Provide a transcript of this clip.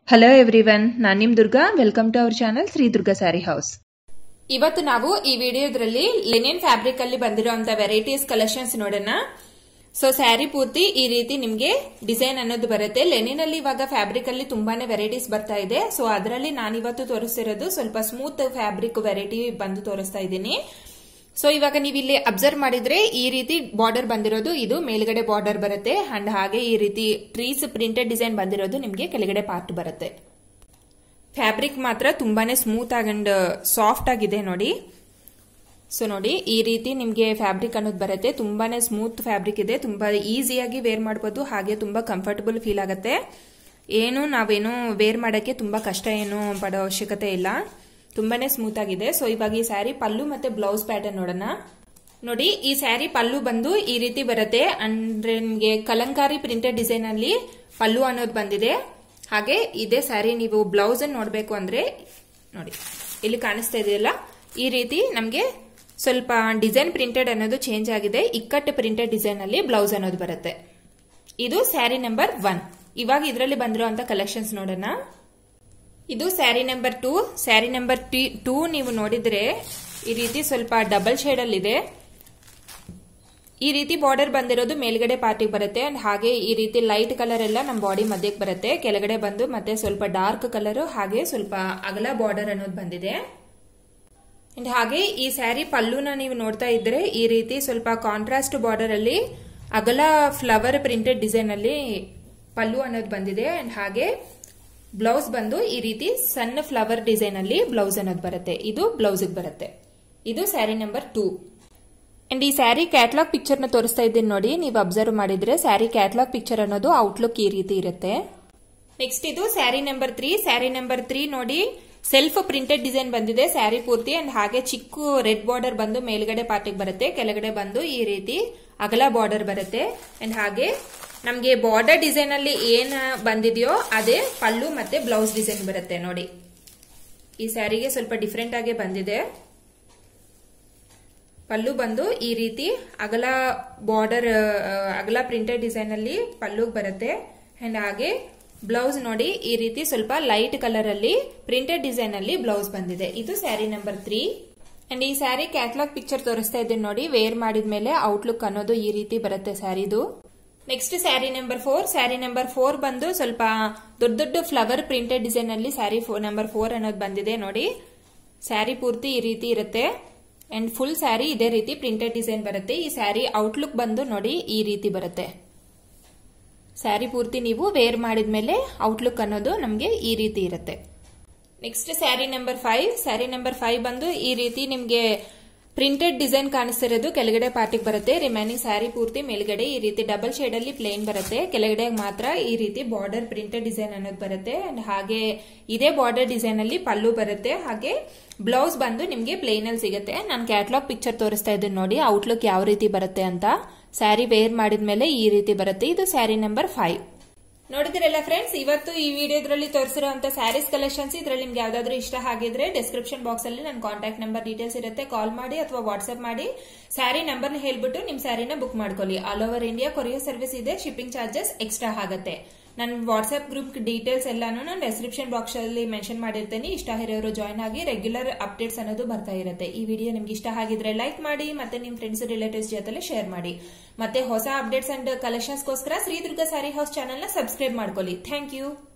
hello everyone ನಾನು ನಿಮ್ Durga welcome to our channel Sri Durga saree house ಇವತ್ತು ನಾವು ಈ ವಿಡಿಯೋದ್ರಲ್ಲಿ ಲೆನಿನ್ ಫ್ಯಾಬ್ರಿಕ್ ಅಲ್ಲಿ ಬಂದಿರುವಂತ ವೆರೈಟೀಸ್ ಕಲೆಕ್ಷನ್ಸ್ ನೋಡೋಣ ಸೊ ಸ್ಯಾರಿ ಪೂರ್ತಿ ಈ ರೀತಿ ನಿಮ್ಗೆ ಡಿಸೈನ್ ಅನ್ನೋದು ಬರುತ್ತೆ ಲೆನಿನ್ ಅಲ್ಲಿ ಇವಾಗ ಫ್ಯಾಬ್ರಿಕ್ ಅಲ್ಲಿ ತುಂಬಾನೇ ವೆರೈಟೀಸ್ ಬರ್ತಾ ಇದೆ ಸೊ ಅದರಲ್ಲಿ ನಾನಿವತ್ತು ತೋರಿಸ್ತಿರೋದು ಸ್ವಲ್ಪ ಸ್ಮೂತ್ ಫ್ಯಾಬ್ರಿಕ್ ವೆರೈಟಿ ಬಂದು ತೋರಿಸ್ತಾ ಇದ್ದೀನಿ ಸೊ ಇವಾಗ ನೀವು ಇಲ್ಲಿ ಅಬ್ಸರ್ವ್ ಮಾಡಿದ್ರೆ ಈ ರೀತಿ ಬಾರ್ಡರ್ ಬಂದಿರೋದು ಇದು ಮೇಲ್ಗಡೆ ಬಾರ್ಡರ್ ಬರುತ್ತೆ ಅಂಡ್ ಹಾಗೆ ಈ ರೀತಿ ಟ್ರೀಸ್ ಪ್ರಿಂಟೆಡ್ ಡಿಸೈನ್ ಬಂದಿರೋದು ನಿಮ್ಗೆ ಕೆಳಗಡೆ ಪಾರ್ಟ್ ಬರುತ್ತೆ ಫ್ಯಾಬ್ರಿಕ್ ಮಾತ್ರ ತುಂಬಾನೇ ಸ್ಮೂತ್ ಅಂಡ್ ಸಾಫ್ಟ್ ಆಗಿದೆ ನೋಡಿ ಸೊ ನೋಡಿ ಈ ರೀತಿ ನಿಮಗೆ ಫ್ಯಾಬ್ರಿಕ್ ಅನ್ನೋದು ಬರುತ್ತೆ ತುಂಬಾನೇ ಸ್ಮೂತ್ ಫ್ಯಾಬ್ರಿಕ್ ಇದೆ ತುಂಬಾ ಈಸಿಯಾಗಿ ವೇರ್ ಮಾಡಬಹುದು ಹಾಗೆ ತುಂಬಾ ಕಂಫರ್ಟಬಲ್ ಫೀಲ್ ಆಗುತ್ತೆ ಏನು ನಾವೇನು ವೇರ್ ಮಾಡೋಕ್ಕೆ ತುಂಬಾ ಕಷ್ಟ ಏನು ಪಡೋ ಅವಶ್ಯಕತೆ ಇಲ್ಲ ತುಂಬಾನೇ ಸ್ಮೂತ್ ಆಗಿದೆ ಸೊ ಇವಾಗ ಈ ಸ್ಯಾರಿ ಪಲ್ಲು ಮತ್ತೆ ಬ್ಲೌಸ್ ಪ್ಯಾಟರ್ನ್ ನೋಡೋಣ ನೋಡಿ ಈ ಸ್ಯಾರಿ ಪಲ್ಲು ಬಂದು ಈ ರೀತಿ ಬರುತ್ತೆ ಅಂದ್ರೆ ನಿಮಗೆ ಕಲಂಕಾರಿ ಪ್ರಿಂಟೆಡ್ ಡಿಸೈನ್ ಅಲ್ಲಿ ಪಲ್ಲು ಅನ್ನೋದು ಬಂದಿದೆ ಹಾಗೆ ಇದೇ ಸ್ಯಾರಿ ನೀವು ಬ್ಲೌಸ್ ಅನ್ನು ನೋಡಬೇಕು ಅಂದ್ರೆ ನೋಡಿ ಇಲ್ಲಿ ಕಾಣಿಸ್ತಾ ಇದೆಯಲ್ಲ ಈ ರೀತಿ ನಮಗೆ ಸ್ವಲ್ಪ ಡಿಸೈನ್ ಪ್ರಿಂಟೆಡ್ ಅನ್ನೋದು ಚೇಂಜ್ ಆಗಿದೆ ಇಕ್ಕಟ್ಟು ಪ್ರಿಂಟೆಡ್ ಡಿಸೈನ್ ಅಲ್ಲಿ ಬ್ಲೌಸ್ ಅನ್ನೋದು ಬರುತ್ತೆ ಇದು ಸ್ಯಾರಿ ನಂಬರ್ ಒನ್ ಇವಾಗ ಇದರಲ್ಲಿ ಬಂದಿರುವಂತ ಕಲೆಕ್ಷನ್ಸ್ ನೋಡೋಣ ಇದು saree number two saree number two ನೀವು ನೋಡಿದ್ರೆ ಈ ರೀತಿ ಸ್ವಲ್ಪ ಡಬಲ್ ಶೇಡ್ ಅಲ್ಲಿ ಇದೆ ಈ ರೀತಿ ಬಾರ್ಡರ್ ಬಂದಿರೋದು ಮೇಲ್ಗಡೆ ಪಾರ್ಟಿಗೆ ಬರುತ್ತೆ ಅಂಡ್ ಹಾಗೆ ಈ ರೀತಿ ಲೈಟ್ ಕಲರ್ ಎಲ್ಲ ನಮ್ಮ ಬಾಡಿ ಮಧ್ಯಕ್ಕೆ ಬರುತ್ತೆ ಕೆಳಗಡೆ ಬಂದು ಮತ್ತೆ ಸ್ವಲ್ಪ ಡಾರ್ಕ್ ಕಲರ್ ಹಾಗೆ ಸ್ವಲ್ಪ ಅಗಲ ಬಾರ್ಡರ್ ಅನ್ನೋದು ಬಂದಿದೆ ಅಂಡ್ ಹಾಗೆ ಈ ಸ್ಯಾರಿ ಪಲ್ಲುನ ನೀವು ನೋಡ್ತಾ ಇದ್ರೆ ಈ ರೀತಿ ಸ್ವಲ್ಪ ಕಾಂಟ್ರಾಸ್ಟ್ ಬಾರ್ಡರ್ ಅಲ್ಲಿ ಅಗಲ ಫ್ಲವರ್ ಪ್ರಿಂಟೆಡ್ ಡಿಸೈನ್ ಅಲ್ಲಿ ಪಲ್ಲು ಅನ್ನೋದು ಬಂದಿದೆ ಅಂಡ್ ಹಾಗೆ ಬ್ಲೌಸ್ ಬಂದು ಈ ರೀತಿ ಸಣ್ಣ ಫ್ಲವರ್ ಡಿಸೈನ್ ಅಲ್ಲಿ ಬ್ಲೌಸ್ ಅನ್ನೋದು ಬರುತ್ತೆ ಇದು ಬ್ಲೌಸ್ ಬರುತ್ತೆ ಇದು ಸ್ಯಾರಿ ನಂಬರ್ ಟೂ ಅಂಡ್ ಈ ಸ್ಯಾರಿ ಕ್ಯಾಟ್ಲಾಗ್ ಪಿಕ್ಚರ್ ನ ತೋರಿಸ್ತಾ ಇದ್ದೀನಿ ನೋಡಿ ನೀವು ಅಬ್ಸರ್ವ್ ಮಾಡಿದ್ರೆ ಸ್ಯಾರಿ ಕ್ಯಾಟ್ಲಾಗ್ ಪಿಕ್ಚರ್ ಅನ್ನೋದು ಔಟ್ಲುಕ್ ಈ ರೀತಿ ಇರುತ್ತೆ ನೆಕ್ಸ್ಟ್ ಇದು saree number three saree number three ನೋಡಿ ಸೆಲ್ಫ್ ಪ್ರಿಂಟೆಡ್ ಡಿಸೈನ್ ಬಂದಿದೆ ಸ್ಯಾರಿ ಪೂರ್ತಿ ಅಂಡ್ ಹಾಗೆ ಚಿಕ್ಕ ರೆಡ್ ಬಾರ್ಡರ್ ಬಂದು ಮೇಲ್ಗಡೆ ಪಾರ್ಟಿಗೆ ಬರುತ್ತೆ ಕೆಳಗಡೆ ಬಂದು ಈ ರೀತಿ ಅಗಲ ಬಾರ್ಡರ್ ಬರುತ್ತೆ ಅಂಡ್ ಹಾಗೆ ನಮಗೆ ಬಾರ್ಡರ್ ಡಿಸೈನ್ ಅಲ್ಲಿ ಏನ್ ಬಂದಿದೆಯೋ ಅದೇ ಪಲ್ಲು ಮತ್ತೆ ಬ್ಲೌಸ್ ಡಿಸೈನ್ ಬರುತ್ತೆ ನೋಡಿ ಈ ಸ್ಯಾರಿಗೆ ಸ್ವಲ್ಪ ಡಿಫ್ರೆಂಟ್ ಆಗಿ ಬಂದಿದೆ ಪಲ್ಲು ಬಂದು ಈ ರೀತಿ ಅಗಲ ಬಾರ್ಡರ್ ಅಗಲ ಪ್ರಿಂಟೆಡ್ ಡಿಸೈನ್ ಅಲ್ಲಿ ಪಲ್ಲು ಬರುತ್ತೆ ಅಂಡ್ ಹಾಗೆ ಬ್ಲೌಸ್ ನೋಡಿ ಈ ರೀತಿ ಸ್ವಲ್ಪ ಲೈಟ್ ಕಲರ್ ಅಲ್ಲಿ ಪ್ರಿಂಟೆಡ್ ಡಿಸೈನ್ ಅಲ್ಲಿ ಬ್ಲೌಸ್ ಬಂದಿದೆ ಇದು ಸ್ಯಾರಿ ನಂಬರ್ ತ್ರೀ ಅಂಡ್ ಈ ಸ್ಯಾರಿ ಕ್ಯಾಟ್ಲಾಗ್ ಪಿಕ್ಚರ್ ತೋರಿಸ್ತಾ ಇದ್ದೀನಿ ನೋಡಿ ವೇರ್ ಮಾಡಿದ್ಮೇಲೆ ಔಟ್ಲುಕ್ ಅನ್ನೋದು ಈ ರೀತಿ ಬರುತ್ತೆ ಸ್ಯಾರಿದು next saree number four saree number four ಬಂದು ಸ್ವಲ್ಪ ದೊಡ್ಡ ದೊಡ್ಡ ಫ್ಲವರ್ ಪ್ರಿಂಟೆಡ್ ಡಿಸೈನ್ ಅಲ್ಲಿ ಸ್ಯಾರಿ ನಂಬರ್ ಫೋರ್ ಅನ್ನೋದು ಬಂದಿದೆ ನೋಡಿ ಸ್ಯಾರಿ ಪೂರ್ತಿ ಈ ರೀತಿ ಇರುತ್ತೆ ಅಂಡ್ ಫುಲ್ ಸ್ಯಾರಿ ಇದೇ ರೀತಿ ಪ್ರಿಂಟೆಡ್ ಡಿಸೈನ್ ಬರುತ್ತೆ ಈ ಸ್ಯಾರಿ ಔಟ್ಲುಕ್ ಬಂದು ನೋಡಿ ಈ ರೀತಿ ಬರುತ್ತೆ ಸ್ಯಾರಿ ಪೂರ್ತಿ ನೀವು ವೇರ್ ಮಾಡಿದ್ಮೇಲೆ ಔಟ್ಲುಕ್ ಅನ್ನೋದು ನಮಗೆ ಈ ರೀತಿ ಇರುತ್ತೆ next saree number five saree number five ಬಂದು ಈ ರೀತಿ ನಿಮಗೆ ಪ್ರಿಂಟೆಡ್ ಡಿಸೈನ್ ಕಾಣಿಸ್ತಿರೋದು ಕೆಳಗಡೆ ಪಾರ್ಟಿಗೆ ಬರುತ್ತೆ ರಿಮೈನಿಂಗ್ ಸ್ಯಾರಿ ಪೂರ್ತಿ ಮೇಲ್ಗಡೆ ಈ ರೀತಿ ಡಬಲ್ ಶೇಡ್ ಅಲ್ಲಿ ಪ್ಲೇನ್ ಬರುತ್ತೆ ಕೆಳಗಡೆ ಮಾತ್ರ ಈ ರೀತಿ ಬಾರ್ಡರ್ ಪ್ರಿಂಟೆಡ್ ಡಿಸೈನ್ ಅನ್ನೋದು ಬರುತ್ತೆ ಅಂಡ್ ಹಾಗೆ ಇದೇ ಬಾರ್ಡರ್ ಡಿಸೈನ್ ಅಲ್ಲಿ ಪಲ್ಲು ಬರುತ್ತೆ ಹಾಗೆ ಬ್ಲೌಸ್ ಬಂದು ನಿಮಗೆ ಪ್ಲೇನ್ ಅಲ್ಲಿ ಸಿಗುತ್ತೆ ನಾನು ಕ್ಯಾಟ್ಲಾಗ್ ಪಿಕ್ಚರ್ ತೋರಿಸ್ತಾ ಇದ್ದೀನಿ ನೋಡಿ ಔಟ್ಲುಕ್ ಯಾವ ರೀತಿ ಬರುತ್ತೆ ಅಂತ ಸ್ಯಾರಿ ವೇರ್ ಮಾಡಿದ್ಮೇಲೆ ಈ ರೀತಿ ಬರುತ್ತೆ ಇದು ಸ್ಯಾರಿ ನಂಬರ್ ಫೈವ್ ನೋಡಿದಿರಲ್ಲ ಫ್ರೆಂಡ್ಸ್ ಇವತ್ತು ಈ ವಿಡಿಯೋದ್ರಲ್ಲಿ ತೋರಿಸಿರುವಂತ ಸ್ಯಾರೀಸ್ ಕಲೆಕ್ಷನ್ಸ್ ಇದ್ರಲ್ಲಿ ನಿಮ್ಗೆ ಯಾವ್ದಾದ್ರು ಇಷ್ಟ ಆಗಿದ್ರೆ ಡಿಸ್ಕ್ರಿಪ್ಷನ್ ಬಾಕ್ಸ್ ಅಲ್ಲಿ ನನ್ನ ಕಾಂಟ್ಯಾಕ್ಟ್ ನಂಬರ್ ಡೀಟೇಲ್ಸ್ ಇರುತ್ತೆ ಕಾಲ್ ಮಾಡಿ ಅಥವಾ ವಾಟ್ಸ್ಆಪ್ ಮಾಡಿ ಸ್ಯಾರಿ ನಂಬರ್ ಹೇಳ್ಬಿಟ್ಟು ನಿಮ್ ಸ್ಯಾರಿನ ಬುಕ್ ಮಾಡ್ಕೊಳ್ಳಿ all over India courier service ಇದೆ ಶಿಪ್ಪಿಂಗ್ ಚಾರ್ಜಸ್ ಎಕ್ಸ್ಟ್ರಾ ಆಗುತ್ತೆ ನನ್ನ ವಾಟ್ಸ್ಆಪ್ ಗ್ರೂಪ್ ಡೀಟೇಲ್ಸ್ ಎಲ್ಲಾನು ನಾನು ಡಿಸ್ಕ್ರಿಪ್ಷನ್ ಬಾಕ್ಸ್ ಅಲ್ಲಿ ಮೆನ್ಷನ್ ಮಾಡಿರ್ತೇನೆ ಇಷ್ಟ ಇರೋರು ಜಾಯ್ನ್ ಆಗಿ ರೆಗ್ಯುಲರ್ ಅಪ್ಡೇಟ್ಸ್ ಅನ್ನೋದು ಬರ್ತಾ ಇರುತ್ತೆ ಈ ವಿಡಿಯೋ ನಿಮ್ಗೆ ಇಷ್ಟ ಆಗಿದ್ರೆ ಲೈಕ್ ಮಾಡಿ ಮತ್ತೆ ನಿಮ್ ಫ್ರೆಂಡ್ಸ್ ರಿಲೇಟಿವ್ಸ್ ಜೊತೆ ಶೇರ್ ಮಾಡಿ ಮತ್ತೆ ಹೊಸ ಅಪ್ಡೇಟ್ಸ್ ಅಂಡ್ ಕಲೆಕ್ಷನ್ಸ್ಗೋಸ್ಕರ Sri Durga saree house channel ನ ಸಬ್ಸ್ಕ್ರೈಬ್ ಮಾಡ್ಕೊಳ್ಳಿ ಥ್ಯಾಂಕ್ ಯು